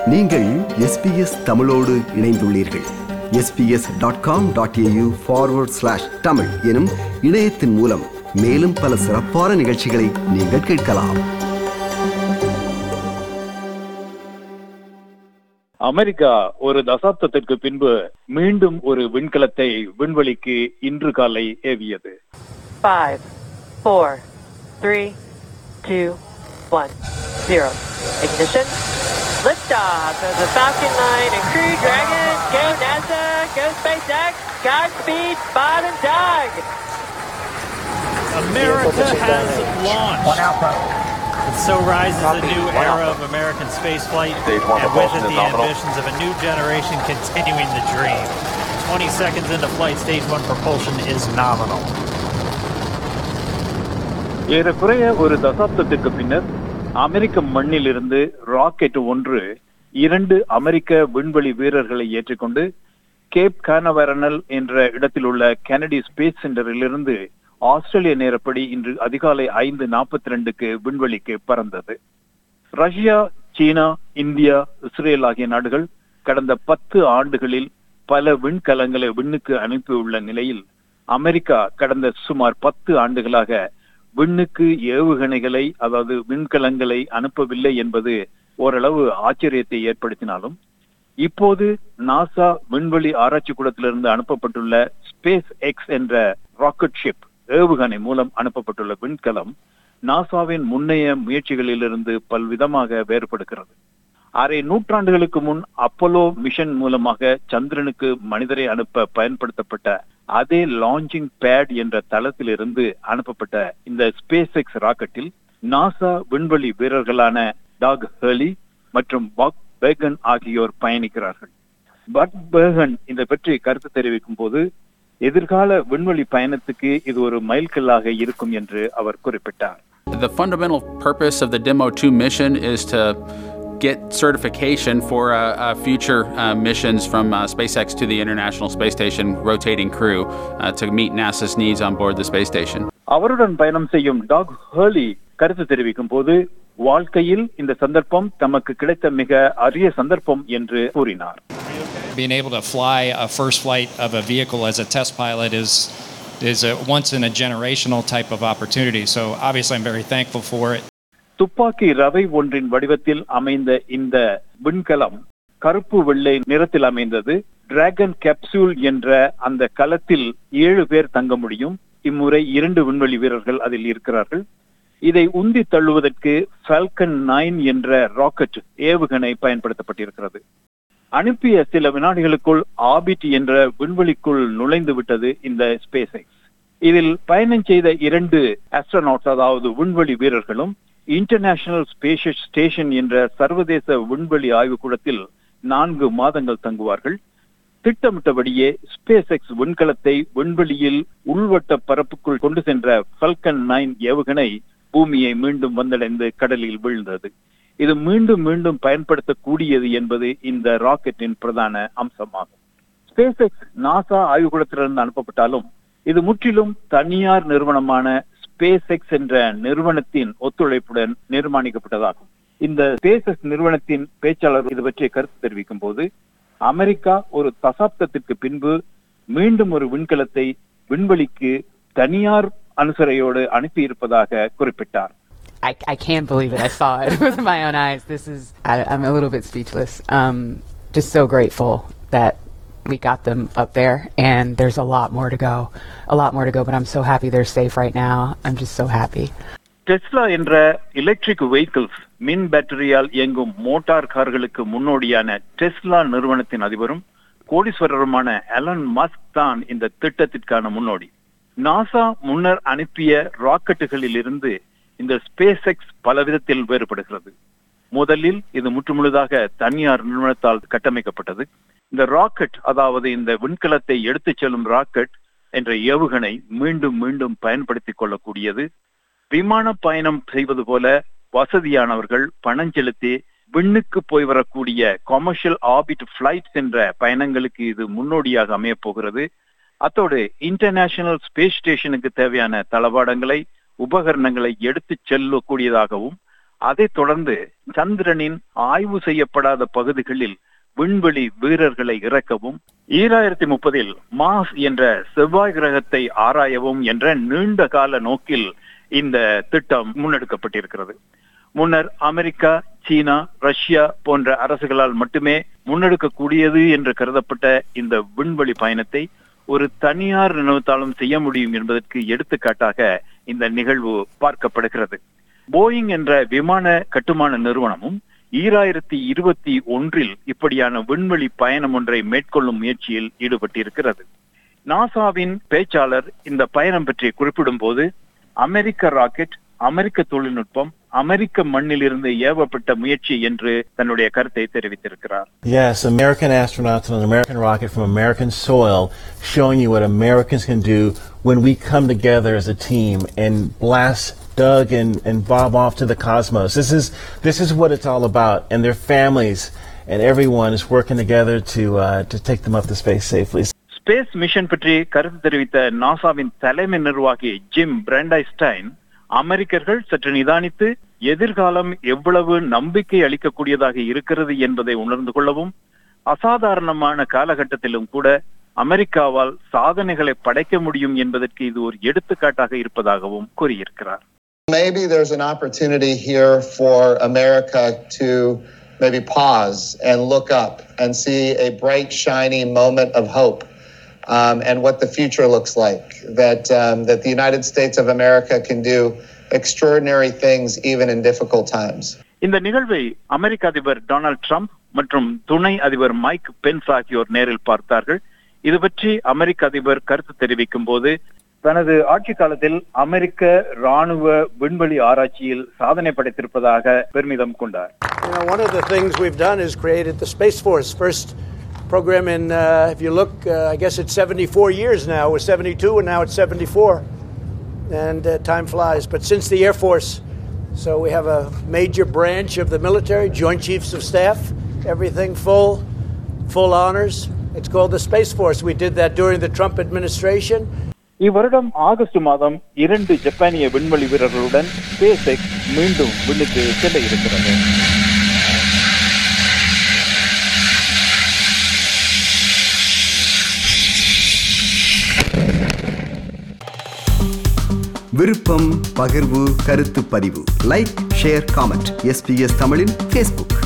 நீங்கள் எஸ்பிஎஸ் தமிழோடு இணைந்துள்ளீர்கள் S B S dot com dot A U forward slash Tamil எனும் இணையத்தின் மூலம் மேலும் பல சிறப்பான நிகழ்ச்சிகளை நீங்கள் கேட்கலாம் அமெரிக்கா ஒரு தசாப்தத்திற்கு பின்பு மீண்டும் ஒரு விண்கலத்தை விண்வெளிக்கு இன்று காலை ஏவியது Five, four, three, two, one, zero. Ignition. Liftoff of the Falcon 9 and Crew Dragon. Go NASA. Go SpaceX. Godspeed, Bob and Doug. America has launched. And so rises a new era of American spaceflight, and with it the ambitions of a new generation continuing the dream. 20 seconds into flight, stage one propulsion is nominal. ஏறக்குறைய ஒரு தசாப்தத்திற்கு பின்னர் அமெரிக்க மண்ணிலிருந்து rocket ஒன்று இரண்டு அமெரிக்க விண்வெளி வீரர்களை ஏற்றிக்கொண்டு gap கானவரனல் என்ற இடத்தில் உள்ள கெனடி ஸ்பேஸ் சென்டரிலிருந்து ஆஸ்திரேலிய நேரப்படி இன்று அதிகாலை ஐந்து நாற்பத்தி ரெண்டுக்கு விண்வெளிக்கு பறந்தது ரஷ்யா சீனா இந்தியா இஸ்ரேல் ஆகிய நாடுகள் கடந்த பத்து ஆண்டுகளில் பல விண்கலங்களை விண்ணுக்கு அனுப்பியுள்ள நிலையில் அமெரிக்கா கடந்த சுமார் பத்து ஆண்டுகளாக விண்ணுக்கு ஏவுகணைகளை அதாவது விண்கலங்களை அனுப்பவில்லை என்பது ஓரளவு ஆச்சரியத்தை ஏற்படுத்தினாலும் இப்போது நாசா விண்வெளி ஆராய்ச்சி கூடத்திலிருந்து அனுப்பப்பட்டுள்ள ஸ்பேஸ் எக்ஸ் என்ற ராக்கெட் ஷிப் ஏவுகணை மூலம் அனுப்பப்பட்டுள்ள விண்கலம் நாசாவின் முன்னைய முயற்சிகளிலிருந்து பல்விதமாக வேறுபடுகிறது அரை நூற்றாண்டுகளுக்கு முன் அப்போலோ மிஷன் மூலமாக சந்திரனுக்கு மனிதரை அனுப்ப பயன்படுத்தப்பட்ட அதே லான்ச்சிங் பேட் என்ற தளத்திலிருந்து அனுப்பப்பட்ட இந்த ஸ்பேஸ் எக்ஸ் ராக்கெட்டில் நாசா விண்வெளி வீரர்களான டாக் ஹெர்லி மற்றும் பாக் பேகன் ஆகியோர் பயணிக்கிறார்கள் பக் பேகன் இதை பற்றி கருத்து தெரிவிக்கும் போது எதிர்கால விண்வெளி பயணத்துக்கு இது ஒரு மைல்கல்லாக இருக்கும் என்று அவர் குறிப்பிட்டார் The fundamental purpose of the Demo 2 mission is to get certification for uh, uh, future uh, missions from uh, SpaceX to the International Space Station rotating crew uh, to meet NASA's needs on board the space station. அவருடன் பயணம் செய்யும் talk ஹர்லி கருத்து தெரிவிக்கும் போது வாழ்க்கையில் இந்த சந்தர்ப்பம் தமக்கு கிடைத்த மிக அரிய சந்தர்ப்பம் என்று கூறினார் being able to fly a first flight of a vehicle as a test pilot is is a once in a generational type of opportunity. So obviously, I'm very thankful for it. துப்பாக்கி ரவை ஒன்றின் வடிவத்தில் அமைந்த இந்த விண்கலம் கருப்பு வெள்ளை நிறத்தில் அமைந்தது டிராகன் கேப்சூல் என்ற அந்த கலத்தில் ஏழு பேர் தங்க முடியும் இம்முறை இரண்டு விண்வெளி வீரர்கள் அதில் இருக்கிறார்கள் இதை உந்தி தள்ளுவதற்கு ஃபால்கன் நைன் என்ற ராக்கெட் ஏவுகணை பயன்படுத்தப்பட்டிருக்கிறது அனுப்பிய சில வினாடிகளுக்குள் ஆபிட் என்ற விண்வெளிக்குள் நுழைந்து விட்டது இந்த ஸ்பேஸ் எக்ஸ் இதில் பயணம் செய்த இரண்டு ஆஸ்ட்ரோநாட்ஸ் அதாவது விண்வெளி வீரர்களும் இன்டர்நேஷனல் ஸ்பேஷஸ் ஸ்டேஷன் என்ற சர்வதேச விண்வெளி ஆய்வுக்கூடத்தில் நான்கு மாதங்கள் தங்குவார்கள் திட்டமிட்டபடியே ஸ்பேஸ் எக்ஸ் விண்கலத்தை விண்வெளியில் உள்வட்ட பரப்புக்குள் கொண்டு சென்ற ஃபல்கன் நைன் ஏவுகணை பூமியை மீண்டும் வந்தடைந்து கடலில் வீழ்ந்தது இது மீண்டும் மீண்டும் பயன்படுத்தக்கூடியது என்பது இந்த ராக்கெட்டின் பிரதான அம்சமாகும் ஸ்பேஸ் எக்ஸ் நாசா ஆய்வுக்கூடத்திலிருந்து அனுப்பப்பட்டாலும் இது முற்றிலும் தனியார் நிறுவனமான ஸ்பேஸ் எக்ஸ் என்ற நிறுவனத்தின் ஒத்துழைப்புடன் நிர்மாணிக்கப்பட்டதாகும் இந்த ஸ்பேஸ் எக்ஸ் நிறுவனத்தின் பேச்சாளர் இது பற்றி கருத்து தெரிவிக்கும் போது அமெரிக்கா ஒரு தசாப்தத்திற்கு பின்பு மீண்டும் ஒரு விண்கலத்தை விண்வெளிக்கு தனியார் அனுசரையோடு அனுப்பியிருப்பதாக குறிப்பிட்டார் I, I can't believe it. I saw it with my own eyes. This is, I, I'm a little bit speechless. Um, just so grateful that we got them up there, and there's a lot more to go. A lot more to go, but I'm so happy they're safe right now. I'm just so happy. Tesla என்ற electric vehicles மின் பேட்டரியால் இயங்கும் motor கார்களுக்கு முன்னோடியான Tesla நிறுவனத்தின் அதிபரும் கோடீஸ்வரருமான Alan Musk தான் இந்த திட்டத்திற்கான முன்னோடி நாசா முன்னர் அனுப்பிய ராக்கெட்டுகளில் இருந்து இந்த ஸ்பேஸ் எக்ஸ் பலவிதத்தில் வேறுபடுகிறது முதலில் இது முற்றுமுழுதாக தனியார் நிறுவனத்தால் கட்டமைக்கப்பட்டது இந்த ராக்கெட் அதாவது இந்த விண்கலத்தை எடுத்துச் செல்லும் ராக்கெட் என்ற ஏவுகணை மீண்டும் மீண்டும் பயன்படுத்திக் கொள்ளக்கூடியது விமான பயணம் செய்வது போல வசதியானவர்கள் பணம் செலுத்தி விண்ணுக்கு போய் வரக்கூடிய கமர்ஷியல் ஆபிட் பிளைட்ஸ் என்ற பயணங்களுக்கு இது முன்னோடியாக அமைய போகிறது அத்தோடு இன்டர்நேஷனல் ஸ்பேஸ் ஸ்டேஷனுக்கு தேவையான தளவாடங்களை உபகரணங்களை எடுத்து செல்லக்கூடியதாகவும் அதைத் தொடர்ந்து சந்திரனின் ஆய்வு செய்யப்படாத பகுதிகளில் விண்வெளி வீரர்களை இறக்கவும் ஈராயிரத்தி முப்பதில் மாஸ் என்ற செவ்வாய் கிரகத்தை ஆராயவும் என்ற நீண்ட கால நோக்கில் இந்த திட்டம் முன்னெடுக்கப்பட்டிருக்கிறது முன்னர் அமெரிக்கா சீனா ரஷ்யா போன்ற அரசுகளால் மட்டுமே முன்னெடுக்கக்கூடியது என்று கருதப்பட்ட இந்த விண்வெளி பயணத்தை ஒரு தனியார் நிறுவனத்தாலும் செய்ய முடியும் என்பதற்கு எடுத்துக்காட்டாக இந்த நிகழ்வு பார்க்கப்படுகிறது போயிங் என்ற விமான கட்டுமான நிறுவனமும் ஈராயிரத்தி இருபத்தி ஒன்றில் இப்படியான விண்வெளி பயணம் ஒன்றை மேற்கொள்ளும் முயற்சியில் ஈடுபட்டிருக்கிறது நாசாவின் பேச்சாளர் இந்த பயணம் பற்றி குறிப்பிடும் போது அமெரிக்க ராக்கெட் அமெரிக்க தொழில்நுட்பம் அமெரிக்க மண்ணிலிருந்து ஏவப்பட்ட முயற்சி என்று தன்னுடைய கருத்தை தெரிவித்திருக்கிறார் Yes, American astronauts on an American rocket from American soil showing you what Americans can do when we come together as a team and blast Doug and, and Bob off to the cosmos. This is this is what it's all about, and their families and everyone is working together to uh, to take them up to space safely. Space mission பற்றி கருத்து தெரிவித்த நாசாவின் தலைமை நிர்வாகி gym பிராண்டைஸ்டைன் அமெரிக்கர்கள் சற்று நிதானித்து எதிர்காலம் எவ்வளவு நம்பிக்கை அளிக்கக்கூடியதாக இருக்கிறது என்பதை உணர்ந்து கொள்ளவும் அசாதாரணமான காலகட்டத்திலும் கூட அமெரிக்காவால் சாதனைகளை படைக்க முடியும் என்பதற்கு இது ஒரு எடுத்துக்காட்டாக இருப்பதாகவும் கூறியிருக்கிறார் Maybe there's an opportunity here for America to maybe pause and look up and see a bright, shiny moment of hope um, and what the future looks like. That, um, that the United States of America can do extraordinary things even in difficult times. இந்த நிகழ்வை அமெரிக்க அதிபர் Donald Trump மற்றும் துணை அதிபர் Mike Pence ஆகியோர் நேரில் பார்த்தார்கள் இது பற்றி அமெரிக்க அதிபர் கருத்து தெரிவிக்கும் போது தனது ஆட்சி காலத்தில் அமெரிக்க ராணுவ விண்வெளி ஆராய்ச்சியில் சாதனை படைத்திருப்பதாக பெருமிதம் கொண்டார் You know, one of the things we've done is created the Space Force. First program in, uh, if you look, uh, I guess it's 74 years now. It was 72 and now it's 74. And uh, time flies. But since the Air Force, so we have a major branch of the military, Joint Chiefs of Staff, everything full, full honors. It's called the Space Force. We did that during the Trump administration. இவ்வருடம் August மாதம் இரண்டு ஜப்பானிய விண்வெளி வீரர்களுடன் space X மீண்டும் விண்ணுக்கு செல்ல இருக்கிறது விருப்பம் பகிர்வு கருத்து பதிவு லைக் ஷேர் காமெண்ட் எஸ்பிஎஸ் தமிழின் ஃபேஸ்புக்